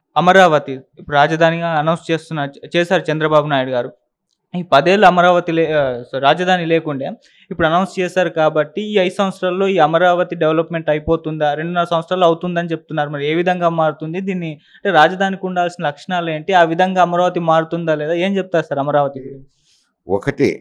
అమరావతి ఇప్పుడు రాజధానిగా అనౌన్స్ చేస్తున్న చేశారు చంద్రబాబు నాయుడు గారు ఈ పదేళ్ళు అమరావతి లే ఆ, సో రాజధాని లేకుండే ఇప్పుడు అనౌన్స్ చేశారు కాబట్టి ఈ ఐదు సంవత్సరాల్లో ఈ అమరావతి డెవలప్మెంట్ అయిపోతుందా రెండున్నర సంవత్సరాలు అవుతుందని చెప్తున్నారు మరి ఏ విధంగా మారుతుంది దీన్ని అంటే రాజధానికి ఉండాల్సిన లక్షణాలు ఏంటి ఆ విధంగా అమరావతి మారుతుందా లేదా ఏం చెప్తారు సార్ అమరావతి గురించి ఒకటి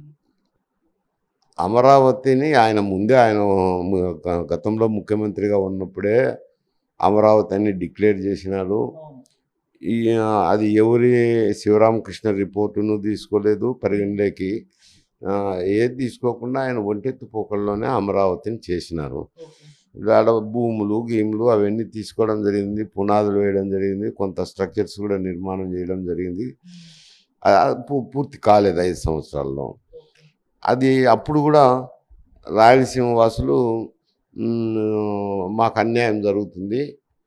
అమరావతిని ఆయన ముందే ఆయన ము- గ- గతంలో ముఖ్యమంత్రిగా ఉన్నప్పుడే అమరావతిని డిక్లేర్ చేసినారు ఈ అది ఎవరి శివరామకృష్ణ రిపోర్టును తీసుకోలేదు పరిగణలోకి ఆ, ఏది తీసుకోకుండా ఆయన ఒంటెత్తు పోకల్లోనే అమరావతిని చేసినారు ఆడ భూములు గీములు అవన్నీ తీసుకోవడం జరిగింది పునాదులు వేయడం జరిగింది కొంత స్ట్రక్చర్స్ కూడా నిర్మాణం చేయడం జరిగింది ఆ, పూ- పూర్తి కాలేదు ఐదు సంవత్సరాల్లో అది అప్పుడు కూడా రాయలసీమ వాసులు మ్, మాకు అన్యాయం జరుగుతుంది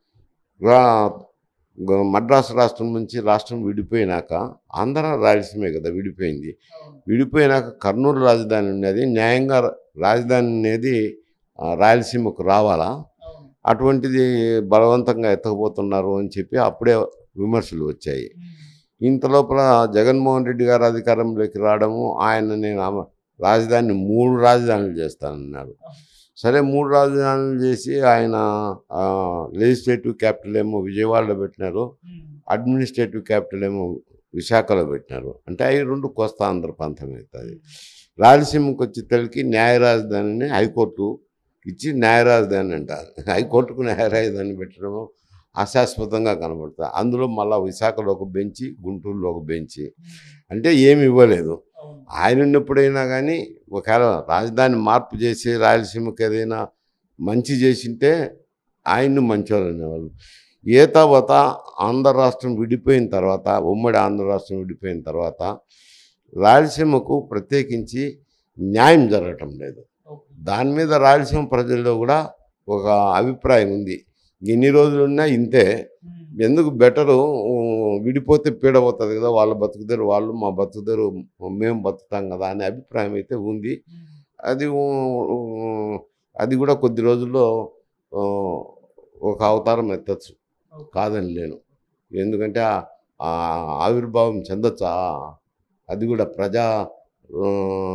రా- గ- మద్రాసు రాష్ట్రం నుంచి రాష్ట్రం విడిపోయినాక ఆంధ్ర రాయలసీమే కదా విడిపోయింది విడిపోయినాక కర్నూలు రాజధాని ఉన్నది న్యాయంగా రాజధాని అనేది ఆ, రాయలసీమకు రావాలా అటువంటిది బలవంతంగా ఎత్తకపోతున్నారు అని చెప్పి అప్పుడే విమర్శలు వచ్చాయి ఇంత లోపల జగన్మోహన్ రెడ్డి గారు అధికారంలోకి రావడము ఆయన నేను ఆమ- రాజధానిని మూడు రాజధానులు చేస్తానన్నారు సరే మూడు రాజధానులు చేసి ఆయన లెజిస్లేటివ్ క్యాపిటల్ ఏమో విజయవాడలో పెట్టినారు అడ్మినిస్ట్రేటివ్ క్యాపిటల్ ఏమో విశాఖలో పెట్టినారు అంటే అవి రెండు కోస్తా ఆంధ్ర ప్రాంతం అవుతుంది రాయలసీమకు వచ్చి తెలికి న్యాయ రాజధానిని హైకోర్టు ఇచ్చి న్యాయ రాజధాని అంటారు హైకోర్టుకు న్యాయ రాజధాని పెట్టడము అశాశ్వతంగా కనబడుతుంది అందులో మళ్ళీ విశాఖలో ఒక బెంచి గుంటూరులో ఒక బెంచి అంటే ఏమి ఇవ్వలేదు ఆయన ఉన్నప్పుడైనా కానీ ఒకవేళ రాజధాని మార్పు చేసి రాయలసీమకి ఏదైనా మంచి చేసింటే ఆయన్ని మంచివారు అనేవాళ్ళు ఏ తర్వాత ఆంధ్ర రాష్ట్రం విడిపోయిన తర్వాత ఉమ్మడి ఆంధ్ర రాష్ట్రం విడిపోయిన తర్వాత రాయలసీమకు ప్రత్యేకించి న్యాయం జరగటం లేదు దాని మీద రాయలసీమ ప్రజల్లో కూడా ఒక అభిప్రాయం ఉంది ఎన్ని రోజులున్నా ఇంతే ఎందుకు బెటరు విడిపోతే పీడ పోతుంది కదా వాళ్ళ బతుకుదారు వాళ్ళు మా బతుకుదారు మేము బతుకుతాం కదా అనే అభిప్రాయం అయితే ఉంది అది ఊ- ఊ- అది కూడా కొద్ది రోజుల్లో ఆ, ఒక అవతారం ఎత్తచ్చు కాదని లేను ఎందుకంటే ఆ- ఆ ఆవిర్భావం చెందొచ్చా అది కూడా ప్రజా ఆ,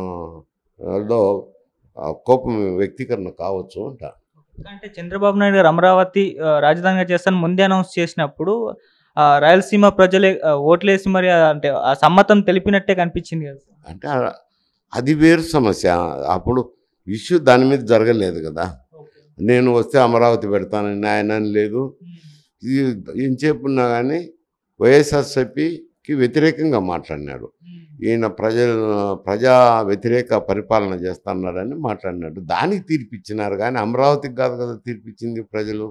లో ఆ, కోపం వ్యక్తీకరణ కావచ్చు అంట అంటే చంద్రబాబు నాయుడు గారు అమరావతి ఆ, రాజధానిగా చేస్తాను ముందే అనౌన్స్ చేసినప్పుడు ఆ, రాయలసీమ ప్రజలే ఆ, ఓట్లేసి మరి ఆ, అంటే ఆ సమ్మతం తెలిపినట్టే కనిపించింది కదా సార్. అంటే ఆ- అది వేరు సమస్య అప్పుడు ఇష్యూ దాని మీద జరగలేదు కదా నేను వస్తే అమరావతి పెడతానని ఆయన అని లేదు ఇది ఎంతసేపు ఉన్నా కానీ వైఎస్ఆర్సీపీకి వ్యతిరేకంగా మాట్లాడినాడు ఈయన ప్రజల ప్రజా వ్యతిరేక పరిపాలన చేస్తున్నాడని మాట్లాడినాడు దానికి తీర్పిచ్చినారు కానీ అమరావతికి కాదు కదా తీర్పిచ్చింది ప్రజలు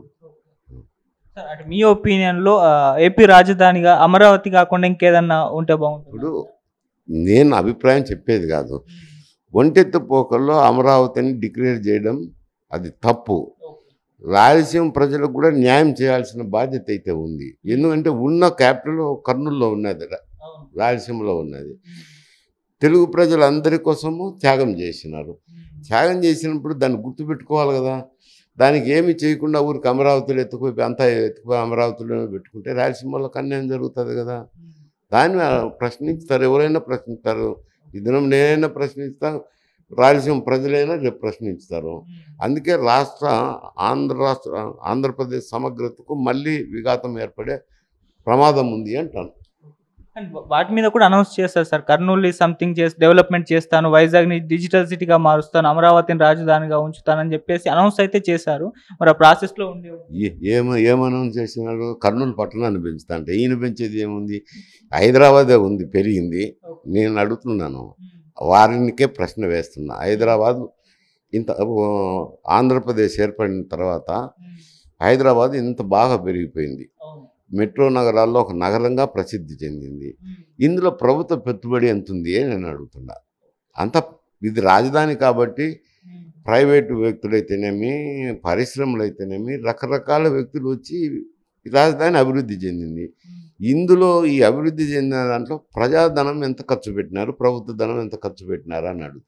సార్ అంటే మీ ఒపీనియన్లో ఏపీ రాజధానిగా అమరావతి కాకుండా ఇంకేదన్నా ఉంటే బాగుంటుంది ఇప్పుడు నేను అభిప్రాయం చెప్పేది కాదు ఒంటెత్తు పోకల్లో అమరావతిని డిక్లేర్ చేయడం అది తప్పు రాయలసీమ ప్రజలకు కూడా న్యాయం చేయాల్సిన బాధ్యత అయితే ఉంది ఎందుకంటే ఉన్న క్యాపిటల్ కర్నూలులో ఉన్నది రా- రాయలసీమలో ఉన్నది తెలుగు ప్రజలందరి కోసము త్యాగం చేసినారు త్యాగం చేసినప్పుడు దాన్ని గుర్తుపెట్టుకోవాలి కదా దానికి ఏమి చేయకుండా ఊరికి అమరావతిలో ఎత్తుకుపోయి అంతా ఎత్తుకుపోయి అమరావతిలో పెట్టుకుంటే రాయలసీమలో అన్యాయం జరుగుతుంది కదా దాన్ని ప్రశ్నిస్తారు ఎవరైనా ప్రశ్నిస్తారు ఈ దినం నేనైనా ప్రశ్నిస్తా రాయలసీమ ప్రజలైనా రేపు ప్రశ్నిస్తారు అందుకే రాష్ట్ర ఆంధ్ర రాష్ట్ర ఆంధ్రప్రదేశ్ సమగ్రతకు మళ్ళీ విఘాతం ఏర్పడే ప్రమాదం ఉంది అంటాను అండ్ వాటి మీద కూడా అనౌన్స్ చేస్తారు సార్ కర్నూలు సంథింగ్ చేసి డెవలప్మెంట్ చేస్తాను వైజాగ్ని డిజిటల్ సిటీగా మారుస్తాను అమరావతిని రాజధానిగా ఉంచుతానని చెప్పేసి అనౌన్స్ అయితే చేశారు మరి ఆ ప్రాసెస్లో ఉండే ఏ- ఏమ ఏమనౌన్స్ చేసినాడు కర్నూలు పట్టణాన్ని పెంచుతా అంటే ఈయన పెంచేది ఏముంది హైదరాబాదే ఉంది పెరిగింది నేను అడుగుతున్నాను వారినికే ప్రశ్న వేస్తున్నా హైదరాబాద్ ఇంత ఓ, ఆంధ్రప్రదేశ్ ఏర్పడిన తర్వాత హైదరాబాద్ ఇంత బాగా పెరిగిపోయింది మెట్రో నగరాల్లో ఒక నగరంగా ప్రసిద్ధి చెందింది ఇందులో ప్రభుత్వ పెట్టుబడి ఎంత ఉంది అని నేను అడుగుతున్నా అంత ఇది రాజధాని కాబట్టి ప్రైవేటు వ్యక్తులైతేనేమి పరిశ్రమలు అయితేనేమి రకరకాల వ్యక్తులు వచ్చి ఈ రాజధాని అభివృద్ధి చెందింది ఇందులో ఈ అభివృద్ధి చెందిన దాంట్లో ప్రజాధనం ఎంత ఖర్చు పెట్టినారు ప్రభుత్వ ధనం ఎంత ఖర్చు పెట్టినారు అని అడుగుతున్నా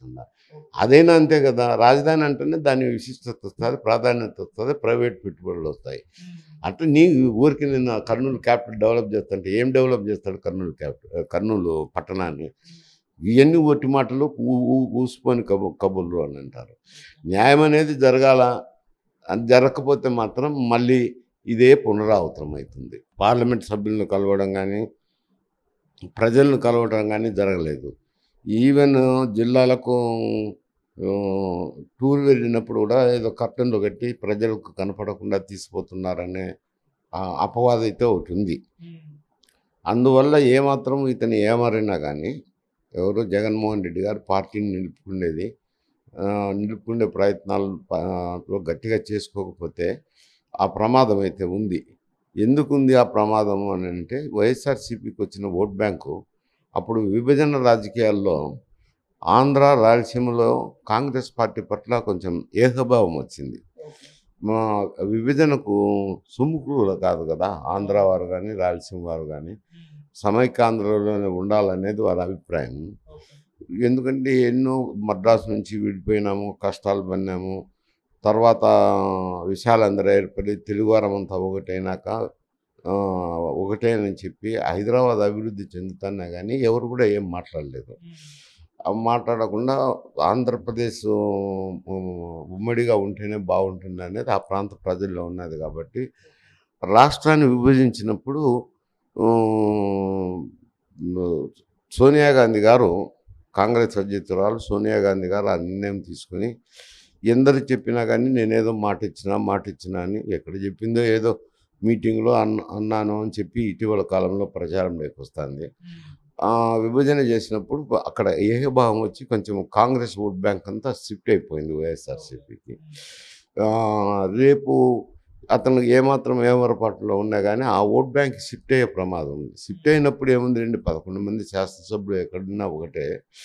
అదైనా అంతే కదా రాజధాని అంటేనే దాని విశిష్టత వస్తుంది ప్రాధాన్యత వస్తుంది ప్రైవేట్ పెట్టుబడులు వస్తాయి అంటే నీ ఊరికి నిన్న కర్నూలు క్యాపిటల్ డెవలప్ చేస్తుంటే ఏం డెవలప్ చేస్తాడు కర్నూలు క్యాపిటల్ కర్నూలు పట్టణాన్ని ఇవన్నీ ఒట్టి మాటలు ఊ- ఊ- ఊసిపోని కబు కబుర్లు అని అంటారు న్యాయం అనేది జరగాల అది జరగకపోతే మాత్రం మళ్ళీ ఇదే పునరావృతం అవుతుంది పార్లమెంట్ సభ్యులను కలవడం కానీ ప్రజలను కలవడం కానీ జరగలేదు ఈవెన్ జిల్లాలకు ఆ, టూర్ వెళ్ళినప్పుడు కూడా ఏదో కర్టన్లు కట్టి ప్రజలకు కనపడకుండా తీసిపోతున్నారనే ఆ, అపవాదం అయితే ఒకటి ఉంది అందువల్ల ఏమాత్రం ఇతను ఏమారినా కానీ ఎవరు జగన్మోహన్ రెడ్డి గారు పార్టీని నిలుపుకునేది ఆ, నిలుపుకునే ప్రయత్నాలు ప- లో గట్టిగా చేసుకోకపోతే ఆ ప్రమాదం అయితే ఉంది ఎందుకు ఉంది ఆ ప్రమాదం అని అంటే వైఎస్ఆర్సీపీకి వచ్చిన ఓట్ బ్యాంకు అప్పుడు విభజన రాజకీయాల్లో ఆంధ్ర రాయలసీమలో కాంగ్రెస్ పార్టీ పట్ల కొంచెం ఏకభావం వచ్చింది మా విభజనకు సుముఖులు కాదు కదా ఆంధ్ర వారు కానీ రాయలసీమ వారు కానీ సమైక్యాంధ్రలోనే ఉండాలనేది వారి అభిప్రాయం ఎందుకంటే ఎన్నో మద్రాసు నుంచి విడిపోయినాము కష్టాలు పడినాము తర్వాత విశాలందరూ ఏర్పడి తెలుగువారం అంతా ఒకటైనాక ఆ, ఒకటే అని చెప్పి హైదరాబాద్ అభివృద్ధి చెందుతున్నా కానీ ఎవరు కూడా ఏం మాట్లాడలేదు ఆ మాట్లాడకుండా ఆంధ్రప్రదేశ్ ఉమ్, ఉమ్మడిగా ఉంటేనే బాగుంటుంది అనేది ఆ ప్రాంత ప్రజల్లో ఉన్నది కాబట్టి రాష్ట్రాన్ని విభజించినప్పుడు ఉమ్, సోనియా గాంధీ గారు కాంగ్రెస్ అధ్యక్షురాలు సోనియా గాంధీ గారు ఆ నిర్ణయం తీసుకుని ఎందరు చెప్పినా కానీ నేనేదో మాట ఇచ్చినా మాట ఇచ్చినా అని ఎక్కడ చెప్పిందో ఏదో మీటింగ్లో అన్న అన్నాను అని చెప్పి ఇటీవల కాలంలో ప్రచారంలోకి వస్తుంది ఆ, విభజన చేసినప్పుడు అక్కడ ఏకభావం వచ్చి కొంచెం కాంగ్రెస్ ఓట్ బ్యాంక్ అంతా షిఫ్ట్ అయిపోయింది వైఎస్ఆర్సీపీకి రేపు అతను ఏమాత్రం ఏమరపాటులో ఉన్నా కానీ ఆ ఓట్ బ్యాంక్ షిఫ్ట్ అయ్యే ప్రమాదం ఉంది షిఫ్ట్ అయినప్పుడు ఏముంది రెండు పదకొండు మంది శాసనసభ్యులు ఎక్కడున్నా ఒకటే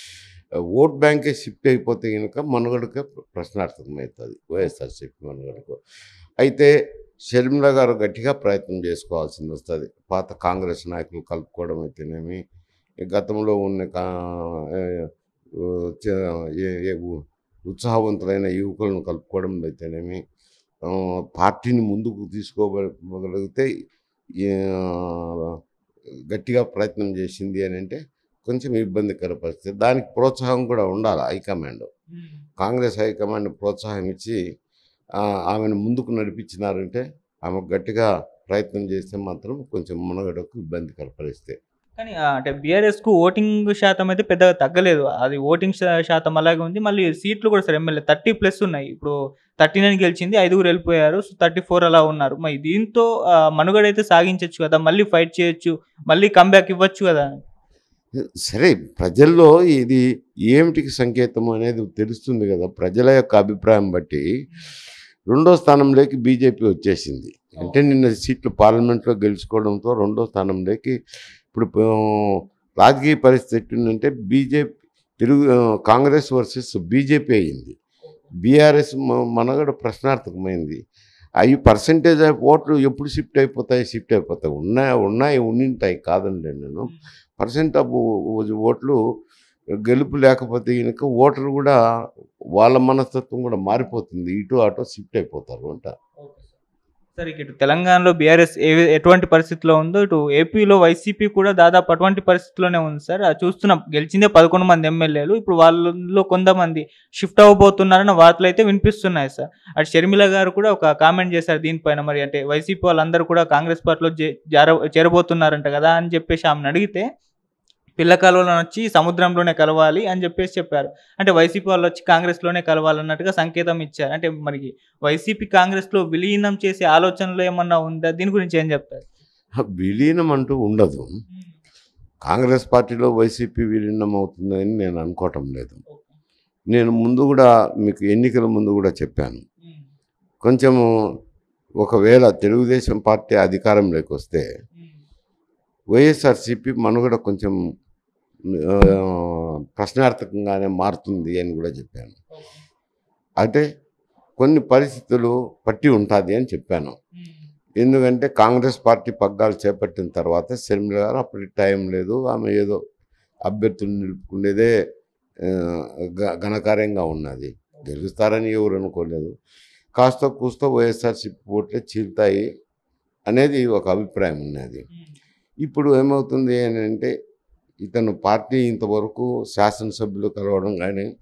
ఓట్ బ్యాంకే షిఫ్ట్ అయిపోతే కనుక మనుగడకే ప్రశ్నార్థకం అవుతుంది వైఎస్ఆర్సీపీ మనుగడకు అయితే షర్మిల గారు గట్టిగా ప్రయత్నం చేసుకోవాల్సింది వస్తుంది పాత కాంగ్రెస్ నాయకులు కలుపుకోవడం అయితేనేమి ఈ గతంలో ఉన్న కా- ఏ- చ- ఏ- ఏ ఉ- ఉత్సాహవంతులైన యువకులను కలుపుకోవడం అయితేనేమి ఆ, పార్టీని ముందుకు తీసుకోగలిగితే ఈ, ఆ, గట్టిగా ప్రయత్నం చేసింది అని అంటే కొంచెం ఇబ్బందికర పరిస్థితి దానికి ప్రోత్సాహం కూడా ఉండాలి హైకమాండ్ కాంగ్రెస్ హైకమాండ్ ప్రోత్సాహం ఇచ్చి ఆ, ఆమెను ముందుకు నడిపించినారంటే ఆమె గట్టిగా ప్రయత్నం చేస్తే మాత్రం కొంచెం మునగడకు ఇబ్బందికర పరిస్థితి కానీ ఆ, అంటే బీఆర్ఎస్ కు ఓటింగ్ శాతం అయితే పెద్దగా తగ్గలేదు అది ఓటింగ్ శా- శాతం అలాగే ఉంది మళ్ళీ సీట్లు కూడా సార్ ఎమ్మెల్యే థర్టీ ప్లస్ ఉన్నాయి ఇప్పుడు థర్టీ నైన్ గెలిచింది ఐదుగురు వెళ్ళిపోయారు సో థర్టీ ఫోర్ అలా ఉన్నారు మరి దీంతో ఆ, మనుగడ అయితే సాగించవచ్చు కదా మళ్ళీ ఫైట్ చేయొచ్చు మళ్ళీ కంబ్యాక్ ఇవ్వచ్చు కదా సరే ప్రజల్లో ఇది ఏమిటికి సంకేతం అనేది తెలుస్తుంది కదా ప్రజల యొక్క అభిప్రాయం బట్టి రెండో స్థానంలోకి బీజేపీ వచ్చేసింది అంటే నిన్న సీట్లు పార్లమెంట్లో గెలుచుకోవడంతో రెండో స్థానంలోకి ఇప్పుడు ఆ, రాజకీయ పరిస్థితి ఎట్టుందంటే బీజేపీ తెలుగు ఆ, కాంగ్రెస్ వర్సెస్ బీజేపీ అయింది బీఆర్ఎస్ మనగడ ప్రశ్నార్థకమైంది అవి పర్సంటేజ్ ఆఫ్ ఓట్లు ఎప్పుడు షిఫ్ట్ అయిపోతాయి షిఫ్ట్ అయిపోతాయి ఉన్నాయి ఉన్నాయి ఉండింటాయి కాదండి నేను పర్సెంట్ ఆఫ్ ఓట్లు గెలుపు లేకపోతే కనుక ఓటరు కూడా వాళ్ళ మనస్తత్వం కూడా మారిపోతుంది ఇటు అటు షిఫ్ట్ అయిపోతారు అంట సరే ఇటు తెలంగాణలో బీఆర్ఎస్ ఏ ఎటువంటి పరిస్థితిలో ఉందో ఇటు ఏపీలో వైసీపీ కూడా దాదాపు అటువంటి పరిస్థితిలోనే ఉంది సార్ అది చూస్తున్నాం గెలిచిందే పదకొండు మంది ఎమ్మెల్యేలు ఇప్పుడు వాళ్ళలో కొంతమంది షిఫ్ట్ అవ్వబోతున్నారన్న వార్తలు అయితే వినిపిస్తున్నాయి సార్ అటు షర్మిల గారు కూడా ఒక కామెంట్ చేశారు దీనిపైన మరి అంటే వైసీపీ వాళ్ళందరూ కూడా కాంగ్రెస్ పార్టీలో జే- జార చేరబోతున్నారంట కదా అని చెప్పేసి ఆమెను అడిగితే పిల్ల కాలువలో వచ్చి సముద్రంలోనే కలవాలి అని చెప్పేసి చెప్పారు అంటే వైసీపీ వాళ్ళు వచ్చి కాంగ్రెస్లోనే కలవాలన్నట్టుగా సంకేతం ఇచ్చారు అంటే మరి వైసీపీ కాంగ్రెస్లో విలీనం చేసే ఆలోచనలో ఏమన్నా ఉందా దీని గురించి ఏం చెప్తారు విలీనం అంటూ ఉండదు కాంగ్రెస్ పార్టీలో వైసీపీ విలీనం అవుతుందని నేను అనుకోవటం లేదు నేను ముందు కూడా మీకు ఎన్నికల ముందు కూడా చెప్పాను కొంచెము ఒకవేళ తెలుగుదేశం పార్టీ అధికారంలోకి వస్తే వైఎస్ఆర్సీపీ మనుగడ కొంచెం ఆ, ప్రశ్నార్థకంగానే మారుతుంది అని కూడా చెప్పాను అంటే కొన్ని పరిస్థితులు పట్టి ఉంటుంది అని చెప్పాను ఎందుకంటే కాంగ్రెస్ పార్టీ పగ్గాలు చేపట్టిన తర్వాత షర్మిల గారు అప్పటికి టైం లేదు ఆమె ఏదో అభ్యర్థులు నిలుపుకునేదే ఆ, ఘ- ఘనకార్యంగా ఉన్నది గెలుస్తారని ఎవరు అనుకోలేదు కాస్త కూస్త వైఎస్ఆర్సీపీ ఓట్లే చీలుతాయి అనేది ఒక అభిప్రాయం ఉన్నది ఇప్పుడు ఏమవుతుంది అని అంటే ఇతను పార్టీ ఇంతవరకు శాసనసభ్యులు కలవడం కానీ